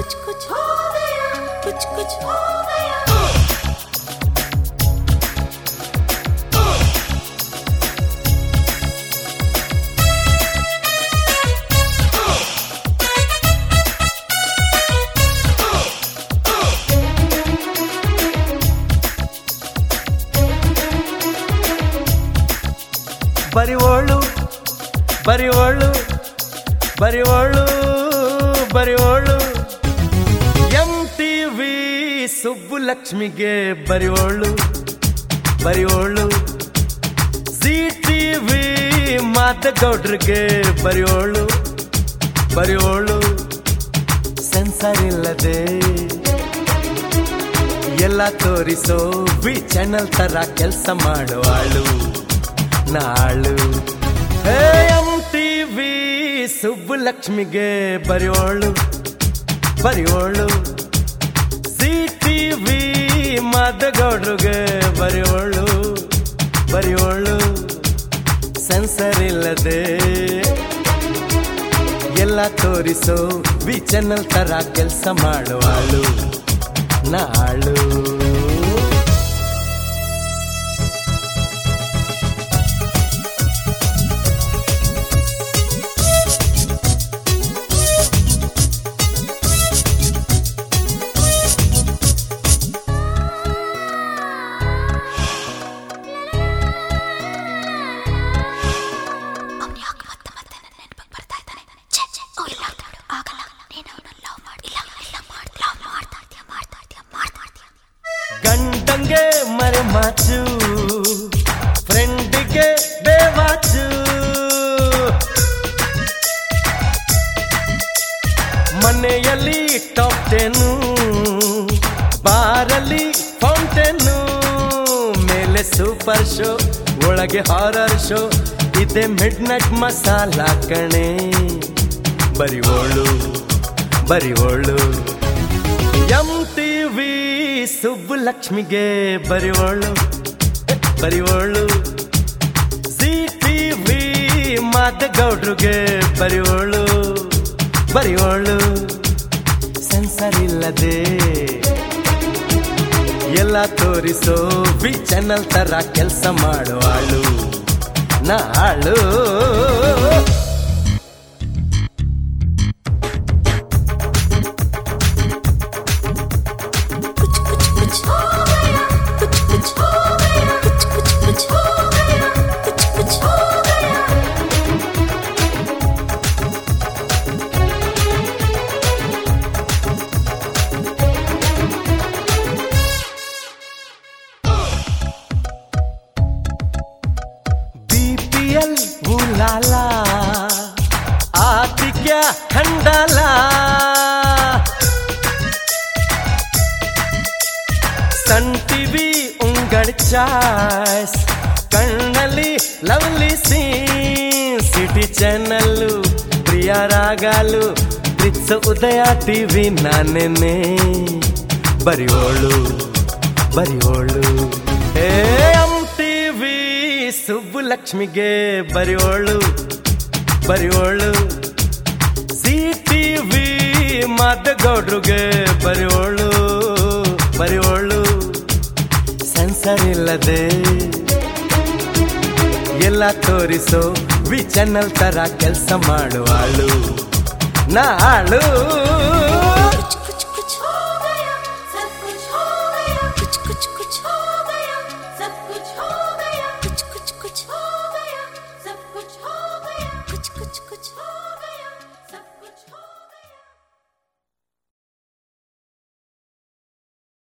कुछ कुछ हो गया कुछ कुछ हो गया ಬರಿವೋಳು ಬರಿವೋಳು ಬರಿವೋಳು ಬರಿವೋಳು ಎಂ ಟಿ ವಿ ಸುಬ್ಬುಲಕ್ಷ್ಮಿಗೆ ಬರಿವೋಳು ಬರಿವೋಳು ಜಿ ಟಿ ವಿ ಮಾದಗೌಡ್ರಿಗೆ ಬರಿವೋಳು ಬರಿವೋಳು ಸೆನ್ಸರ್ ಇಲ್ಲದೆ ಎಲ್ಲ ತೋರಿಸೋ ವಿ ಚಾನಲ್ ತರ ಕೆಲಸ ಮಾಡುವಾಳು ನಾಳು ಎಂ ಟಿ ವಿ ಸುಬ್ಬುಲಕ್ಷ್ಮಿಗೆ ಬರೆಯೋಳು ಬರೆಯೋಳು ಸಿ ಟಿ ವಿ ಮಾದಗೌಡ್ರಿಗೆ ಬರೆಯೋಳು ಬರೆಯೋಳು ಸೆನ್ಸರ್ ಇಲ್ಲದೆ ಎಲ್ಲ ತೋರಿಸೋ ವಿ ಚಾನಲ್ ತರ ಕೆಲಸ ಮಾಡುವಾಳು ನಾಳು ಅವ್ನು ಯಾಕೆ ಮತ್ತೆ ಮತ್ತೆ ನನ್ನ ನೆನಪಿಗೆ ಬರ್ತಾ ಇದ್ದಾನೆ ಛೇ ಛೇ ಓ ಇಲ್ಲ ಆಗಲ್ಲ ನೀನು ಅವನ ಲವ್ ಮಾಡಿ ಇಲ್ಲ ಇಲ್ಲ ಮಾಡಿ ಲವ್ ಮಾಡ್ತಾ ಇರ್ತೀಯ ಮಾಡ್ತಾ ಇರ್ತೀಯ ಮಾಡ್ತಾ ಇರ್ತೀಯ ಗಂಡಂಗೆ ಮರೆ ಮಾಚು ಫ್ರೆಂಡಿಗೆ ಬೇವಾಚು ಮನೆಯಲ್ಲಿ ಟಾಪ್ ಟೆನು ಬಾರಲ್ಲಿ ಫೌಂಟೇನು ಮೇಲೆ ಸೂಪರ್ ಶೋ ಒಳಗೆ ಹಾರರ್ ಶೋ ಇದೆ ಮಿಡ್ ನೈಟ್ ಮಸಾಲ ಕಣೆ ಬರಿವೋಳು ಬರಿವೋಳು ಎಂ ಟಿ ವಿ ಸುಬ್ಬುಲಕ್ಷ್ಮಿಗೆ ಬರಿವೋಳು ಬರಿವೋಳು ಸಿ ಟಿ ವಿ ಮಾದಗೌಡ್ರಿಗೆ ಬರಿವೋಳು ಬರಿವೋಳು ಸೆನ್ಸರ್ ಇಲ್ಲದೆ ಎಲ್ಲ ತೋರಿಸೋ ವಿ ಚಾನಲ್ ತರ ಕೆಲಸ ಮಾಡುವಾಳು ನಾಳು कुछ कुछ कुछ हो गया कुछ कुछ हो गया कुछ कुछ कुछ हो गया कुछ कुछ हो गया ಬಿ ಪಿ ಎಲ್ ಬುಲಾಲ ಆತಿ ಕ್ಯಾ ಖಂಡಾಲ ಸನ್ ಟಿವಿ ಉಂಗಡ್ ಚಾಯ್ಸ್ ಕಣ್ಣಲ್ಲಿ ಲವ್ಲಿ ಸೀನ್ ಸಿಟಿ ಚಾನಲ್ಲು ಪ್ರಿಯ ರಾಗಾಲು ಪ್ರಿತ್ಸ ಉದಯ ಟಿವಿ ನಾನೇನೆ ಬರಿಯೋಳು ಬರಿಯೋಳು ಏ ಎಂ ಟಿವಿ ಸುಬ್ಬುಲಕ್ಷ್ಮಿಗೆ ಬರಿಯೋಳು ಬರಿಯೋಳು ಸಿ ಟಿವಿ ಮಾದಗೌಡ್ರಿಗೆ ಬರಿಯೋಳು ಬರಿಯೋಳು ಸೆನ್ಸರ್ ಇಲ್ಲದೆ ಎಲ್ಲ ತೋರಿಸೋ ವಿ ಚಾನಲ್ ತರ ಕೆಲಸ ಮಾಡುವಾಳು ನಾಳು